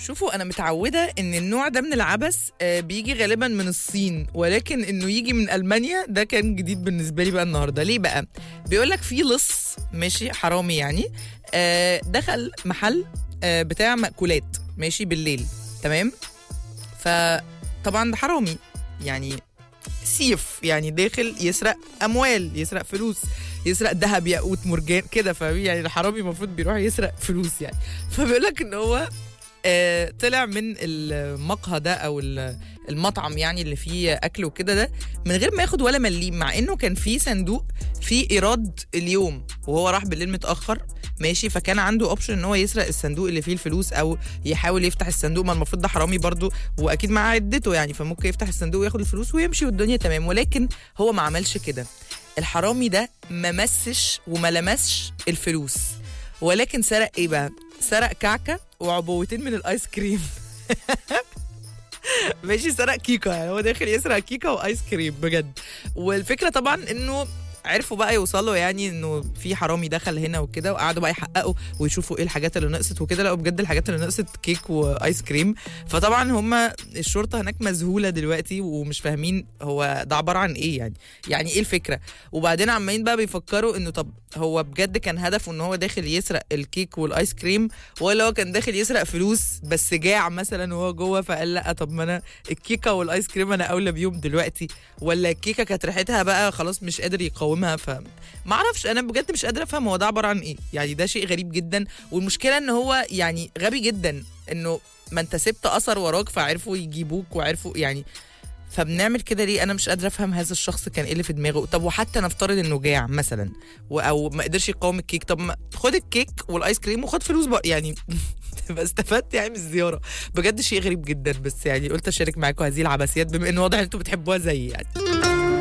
شوفوا انا متعوده ان النوع ده من العبث آه، بيجي غالبا من الصين ولكن انه يجي من المانيا ده كان جديد بالنسبه لي بقى النهارده ليه بقى بيقول لك في لص ماشي حرامي يعني آه، دخل محل آه، بتاع مأكولات ماشي بالليل تمام فطبعا ده حرامي يعني سيف يعني داخل يسرق اموال يسرق فلوس يسرق ذهب ياقوت مرجان كده فاهم يعني الحرامي المفروض بيروح يسرق فلوس يعني فبيقول لك ان هو آه، طلع من المقهى ده او ال- المطعم يعني اللي فيه اكل وكده ده من غير ما ياخد ولا مليم مع انه كان في صندوق فيه ايراد اليوم وهو راح بالليل متاخر ماشي فكان عنده اوبشن ان هو يسرق الصندوق اللي فيه الفلوس او يحاول يفتح الصندوق ما المفروض ده حرامي برضو واكيد معاه عدته يعني فممكن يفتح الصندوق وياخد الفلوس ويمشي والدنيا تمام ولكن هو ما عملش كده الحرامي ده ما مسش وما لمسش الفلوس ولكن سرق ايه بقى سرق كعكه وعبوتين من الايس كريم ماشي سرق كيكه يعني هو داخل يسرق كيكه وايس كريم بجد والفكره طبعا انه عرفوا بقى يوصلوا يعني انه في حرامي دخل هنا وكده وقعدوا بقى يحققوا ويشوفوا ايه الحاجات اللي نقصت وكده لقوا بجد الحاجات اللي نقصت كيك وايس كريم فطبعا هم الشرطه هناك مذهوله دلوقتي ومش فاهمين هو ده عباره عن ايه يعني يعني ايه الفكره وبعدين عمالين بقى بيفكروا انه طب هو بجد كان هدفه ان هو داخل يسرق الكيك والايس كريم ولا هو كان داخل يسرق فلوس بس جاع مثلا وهو جوه فقال لا طب ما انا الكيكه والايس كريم انا اولى بيهم دلوقتي ولا الكيكه كانت ريحتها بقى خلاص مش قادر يقاومها ف ما اعرفش انا بجد مش قادره افهم هو ده عباره عن ايه يعني ده شيء غريب جدا والمشكله ان هو يعني غبي جدا انه ما انت سبت اثر وراك فعرفوا يجيبوك وعرفوا يعني فبنعمل كده ليه انا مش قادره افهم هذا الشخص كان ايه اللي في دماغه طب وحتى نفترض انه جاع مثلا و- او ما قدرش يقاوم الكيك طب ما خد الكيك والايس كريم وخد فلوس بقى يعني تبقى استفدت يعني من الزياره بجد شيء غريب جدا بس يعني قلت اشارك معاكم هذه العبثيات بما ان واضح ان انتوا بتحبوها زيي يعني